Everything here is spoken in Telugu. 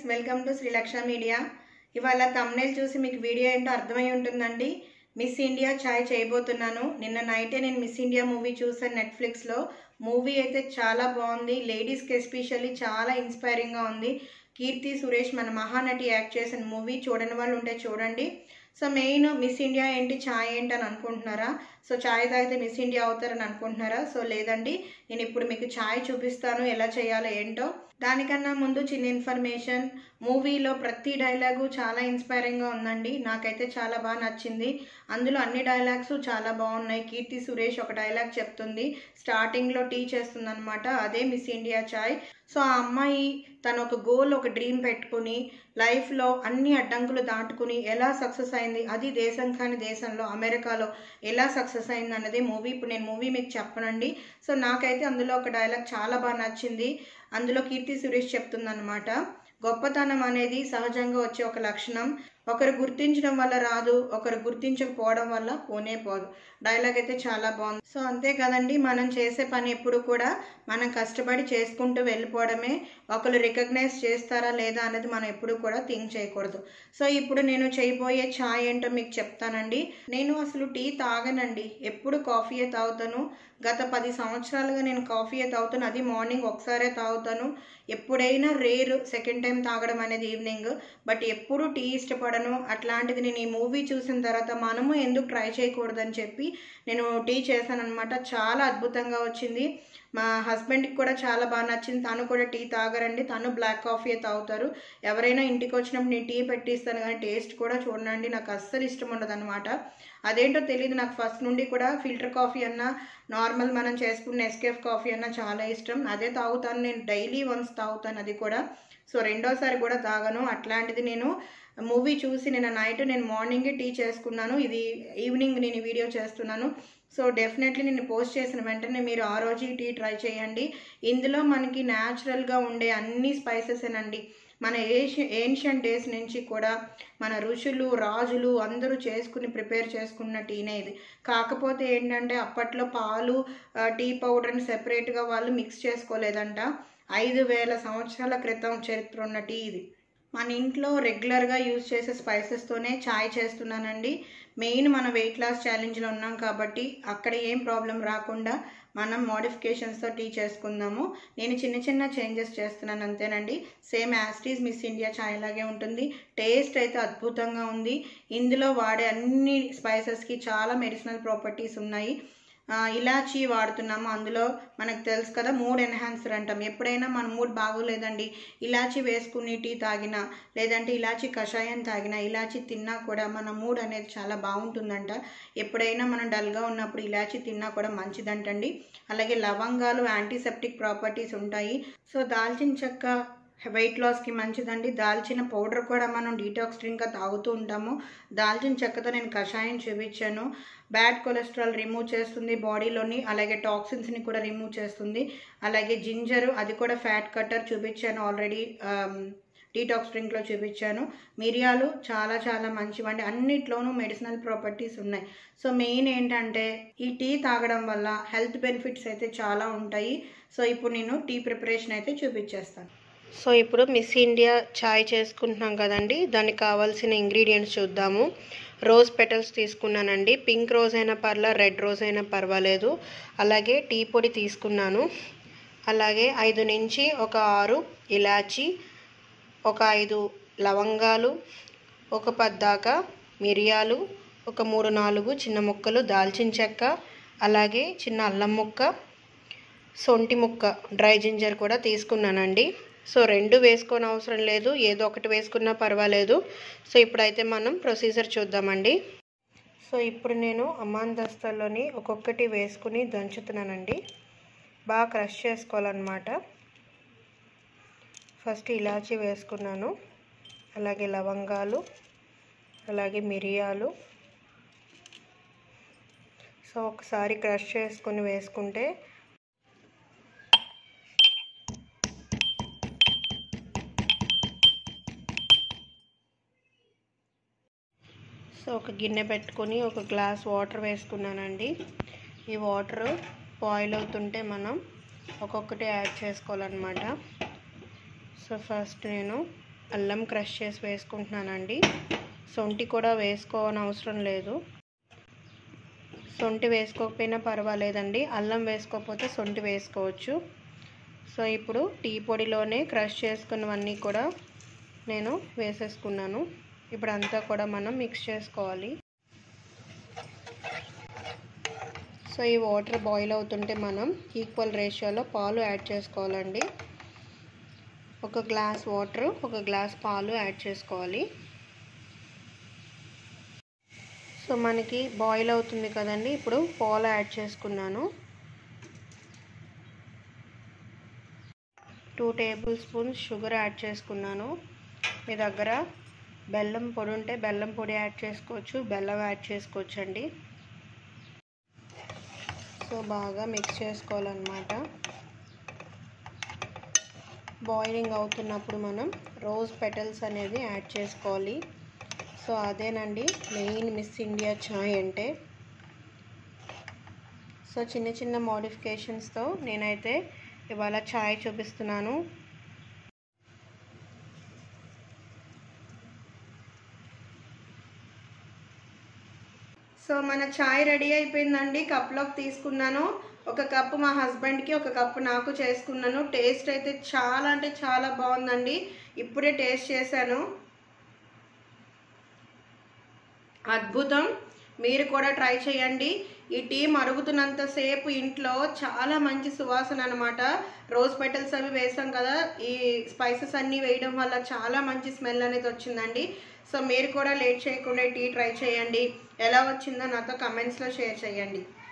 వెల్కమ్ టు శ్రీలక్ష మీడియా ఇవాళ తమ్నేల్ చూసి మీకు వీడియో ఏంటో అర్థమై ఉంటుందండి మిస్ ఇండియా ఛాయ్ చేయబోతున్నాను నిన్న నైటే నేను మిస్ ఇండియా మూవీ చూసాను నెట్ఫ్లిక్స్లో మూవీ అయితే చాలా బాగుంది లేడీస్కి ఎస్పెషల్లీ చాలా ఇన్స్పైరింగ్గా ఉంది కీర్తి సురేష్ మన మహానటి యాక్ట్ చేసిన మూవీ చూడని వాళ్ళు ఉంటే చూడండి సో మెయిన్ మిస్ ఇండియా ఏంటి ఛాయ్ ఏంటి అని అనుకుంటున్నారా సో ఛాయ్ తాగితే మిస్ ఇండియా అవుతారని అనుకుంటున్నారా సో లేదండి నేను ఇప్పుడు మీకు ఛాయ్ చూపిస్తాను ఎలా చేయాలో ఏంటో దానికన్నా ముందు చిన్న ఇన్ఫర్మేషన్ మూవీలో ప్రతి డైలాగు చాలా ఇన్స్పైరింగ్గా ఉందండి నాకైతే చాలా బాగా నచ్చింది అందులో అన్ని డైలాగ్స్ చాలా బాగున్నాయి కీర్తి సురేష్ ఒక డైలాగ్ చెప్తుంది స్టార్టింగ్లో టీ చేస్తుంది అనమాట అదే మిస్ ఇండియా ఛాయ్ సో ఆ అమ్మాయి తన ఒక గోల్ ఒక డ్రీమ్ పెట్టుకుని లైఫ్లో అన్ని అడ్డంకులు దాటుకుని ఎలా సక్సెస్ అయింది అది దేశం కాని దేశంలో అమెరికాలో ఎలా సక్సెస్ అయింది అన్నది మూవీ ఇప్పుడు నేను మూవీ మీకు చెప్పనండి సో నాకైతే అందులో ఒక డైలాగ్ చాలా బాగా నచ్చింది అందులో కీర్తి సురేష్ చెప్తుందన్నమాట గొప్పతనం అనేది సహజంగా వచ్చే ఒక లక్షణం ఒకరు గుర్తించడం వల్ల రాదు ఒకరు గుర్తించకపోవడం వల్ల పోనే పోదు డైలాగ్ అయితే చాలా బాగుంది సో అంతే కదండి మనం చేసే పని ఎప్పుడు కూడా మనం కష్టపడి చేసుకుంటూ వెళ్ళిపోవడమే ఒకరు రికగ్నైజ్ చేస్తారా లేదా అనేది మనం ఎప్పుడు కూడా థింక్ చేయకూడదు సో ఇప్పుడు నేను చేయబోయే ఛాయ్ ఏంటో మీకు చెప్తానండి నేను అసలు టీ తాగనండి ఎప్పుడు కాఫీయే తాగుతాను గత పది సంవత్సరాలుగా నేను కాఫీయే తాగుతాను అది మార్నింగ్ ఒకసారే తాగుతాను ఎప్పుడైనా రేరు సెకండ్ టైం తాగడం అనేది ఈవినింగ్ బట్ ఎప్పుడు టీ ఇష్టపడను అట్లాంటిది నేను ఈ మూవీ చూసిన తర్వాత మనము ఎందుకు ట్రై చేయకూడదని చెప్పి నేను టీ చేశానమాట చాలా అద్భుతంగా వచ్చింది మా హస్బెండ్కి కూడా చాలా బాగా నచ్చింది తను కూడా టీ తాగరండి తను బ్లాక్ కాఫీ తాగుతారు ఎవరైనా ఇంటికి వచ్చినప్పుడు నేను టీ పెట్టిస్తాను కానీ టేస్ట్ కూడా చూడండి నాకు అస్సలు ఇష్టం ఉండదు అనమాట అదేంటో తెలియదు నాకు ఫస్ట్ నుండి కూడా ఫిల్టర్ కాఫీ అన్నా నార్మల్ మనం చేసుకున్న ఎస్కేఫ్ కాఫీ అన్నా చాలా ఇష్టం అదే తాగుతాను నేను డైలీ వన్స్ తాగుతాను అది కూడా సో రెండోసారి కూడా తాగను అట్లాంటిది నేను మూవీ చూసి నేను నైట్ నేను మార్నింగే టీ చేసుకున్నాను ఇది ఈవినింగ్ నేను వీడియో చేస్తున్నాను సో డెఫినెట్లీ నేను పోస్ట్ చేసిన వెంటనే మీరు ఆ రోజు టీ ట్రై చేయండి ఇందులో మనకి న్యాచురల్గా ఉండే అన్ని స్పైసెసేనండి మన ఏషి ఏన్షియంట్ డేస్ నుంచి కూడా మన ఋషులు రాజులు అందరూ చేసుకుని ప్రిపేర్ చేసుకున్న టీనే ఇది కాకపోతే ఏంటంటే అప్పట్లో పాలు టీ పౌడర్ని సెపరేట్గా వాళ్ళు మిక్స్ చేసుకోలేదంట ఐదు వేల సంవత్సరాల క్రితం చరిత్ర ఉన్న టీ ఇది మన ఇంట్లో రెగ్యులర్గా యూజ్ చేసే స్పైసెస్తోనే ఛాయ్ చేస్తున్నానండి మెయిన్ మన వెయిట్ లాస్ ఛాలెంజ్లో ఉన్నాం కాబట్టి అక్కడ ఏం ప్రాబ్లం రాకుండా మనం మోడిఫికేషన్స్తో టీ చేసుకుందాము నేను చిన్న చిన్న చేంజెస్ చేస్తున్నాను అంతేనండి సేమ్ యాస్టీస్ మిస్ ఇండియా ఛాయ్ లాగే ఉంటుంది టేస్ట్ అయితే అద్భుతంగా ఉంది ఇందులో వాడే అన్ని స్పైసెస్కి చాలా మెడిసినల్ ప్రాపర్టీస్ ఉన్నాయి ఇలాచీ వాడుతున్నాము అందులో మనకు తెలుసు కదా మూడ్ ఎన్హాన్సర్ అంటాం ఎప్పుడైనా మన మూడ్ బాగోలేదండి ఇలాచీ వేసుకుని టీ తాగినా లేదంటే ఇలాచీ కషాయం తాగినా ఇలాచీ తిన్నా కూడా మన మూడ్ అనేది చాలా బాగుంటుందంట ఎప్పుడైనా మనం డల్గా ఉన్నప్పుడు ఇలాచీ తిన్నా కూడా మంచిదంటండి అలాగే లవంగాలు యాంటీసెప్టిక్ ప్రాపర్టీస్ ఉంటాయి సో దాల్చిన చెక్క వెయిట్ లాస్కి మంచిదండి దాల్చిన పౌడర్ కూడా మనం డీటాక్స్ డ్రింక్గా తాగుతూ ఉంటాము దాల్చిన చెక్కతో నేను కషాయం చూపించాను బ్యాడ్ కొలెస్ట్రాల్ రిమూవ్ చేస్తుంది బాడీలోని అలాగే టాక్సిన్స్ని కూడా రిమూవ్ చేస్తుంది అలాగే జింజరు అది కూడా ఫ్యాట్ కట్టర్ చూపించాను ఆల్రెడీ డీటాక్స్ డ్రింక్లో చూపించాను మిరియాలు చాలా చాలా మంచివండి అన్నిట్లోనూ మెడిసినల్ ప్రాపర్టీస్ ఉన్నాయి సో మెయిన్ ఏంటంటే ఈ టీ తాగడం వల్ల హెల్త్ బెనిఫిట్స్ అయితే చాలా ఉంటాయి సో ఇప్పుడు నేను టీ ప్రిపరేషన్ అయితే చూపించేస్తాను సో ఇప్పుడు మిస్ ఇండియా ఛాయ్ చేసుకుంటున్నాం కదండి దానికి కావాల్సిన ఇంగ్రీడియంట్స్ చూద్దాము రోజ్ పెటల్స్ తీసుకున్నానండి పింక్ రోజ్ అయినా పర్లా రెడ్ రోజ్ అయినా పర్వాలేదు అలాగే టీ పొడి తీసుకున్నాను అలాగే ఐదు నుంచి ఒక ఆరు ఇలాచి ఒక ఐదు లవంగాలు ఒక పద్దాక మిరియాలు ఒక మూడు నాలుగు చిన్న ముక్కలు దాల్చిన చెక్క అలాగే చిన్న అల్లం ముక్క సొంటి ముక్క డ్రై జింజర్ కూడా తీసుకున్నానండి సో రెండు వేసుకోని అవసరం లేదు ఏదో ఒకటి వేసుకున్నా పర్వాలేదు సో ఇప్పుడైతే మనం ప్రొసీజర్ చూద్దామండి సో ఇప్పుడు నేను అమాన్ దస్తాల్లోని ఒక్కొక్కటి వేసుకుని దంచుతున్నానండి బాగా క్రష్ చేసుకోవాలన్నమాట ఫస్ట్ ఇలాచి వేసుకున్నాను అలాగే లవంగాలు అలాగే మిరియాలు సో ఒకసారి క్రష్ చేసుకుని వేసుకుంటే సో ఒక గిన్నె పెట్టుకొని ఒక గ్లాస్ వాటర్ వేసుకున్నానండి ఈ వాటర్ బాయిల్ అవుతుంటే మనం ఒక్కొక్కటి యాడ్ చేసుకోవాలన్నమాట సో ఫస్ట్ నేను అల్లం క్రష్ చేసి వేసుకుంటున్నానండి సొంటి కూడా వేసుకోవని అవసరం లేదు సొంటి వేసుకోకపోయినా పర్వాలేదండి అల్లం వేసుకోకపోతే సొంటి వేసుకోవచ్చు సో ఇప్పుడు టీ పొడిలోనే క్రష్ చేసుకున్నవన్నీ కూడా నేను వేసేసుకున్నాను ఇప్పుడు అంతా కూడా మనం మిక్స్ చేసుకోవాలి సో ఈ వాటర్ బాయిల్ అవుతుంటే మనం ఈక్వల్ రేషియోలో పాలు యాడ్ చేసుకోవాలండి ఒక గ్లాస్ వాటర్ ఒక గ్లాస్ పాలు యాడ్ చేసుకోవాలి సో మనకి బాయిల్ అవుతుంది కదండి ఇప్పుడు పాలు యాడ్ చేసుకున్నాను two tablespoons sugar add చేసుకున్నాను మీ దగ్గర బెల్లం పొడి ఉంటే బెల్లం పొడి యాడ్ చేసుకోవచ్చు బెల్లం యాడ్ చేసుకోవచ్చు అండి సో బాగా మిక్స్ చేసుకోవాలన్నమాట బాయిలింగ్ అవుతున్నప్పుడు మనం రోజ్ పెటల్స్ అనేది యాడ్ చేసుకోవాలి సో అదేనండి మెయిన్ మిస్ ఇండియా ఛాయ్ అంటే సో చిన్న చిన్న మోడిఫికేషన్స్తో నేనైతే ఇవాళ ఛాయ్ చూపిస్తున్నాను సో మన ఛాయ్ రెడీ అయిపోయిందండి కప్లోకి తీసుకున్నాను ఒక కప్పు మా హస్బెండ్కి ఒక కప్పు నాకు చేసుకున్నాను టేస్ట్ అయితే చాలా అంటే చాలా బాగుందండి ఇప్పుడే టేస్ట్ చేశాను అద్భుతం మీరు కూడా ట్రై చేయండి ఈ టీ మరుగుతున్నంతసేపు ఇంట్లో చాలా మంచి సువాసన అనమాట రోజ్ పెటల్స్ అవి వేసాం కదా ఈ స్పైసెస్ అన్నీ వేయడం వల్ల చాలా మంచి స్మెల్ అనేది వచ్చిందండి సో మీరు కూడా లేట్ చేయకుండా టీ ట్రై చేయండి ఎలా వచ్చిందో నాతో కమెంట్స్లో షేర్ చేయండి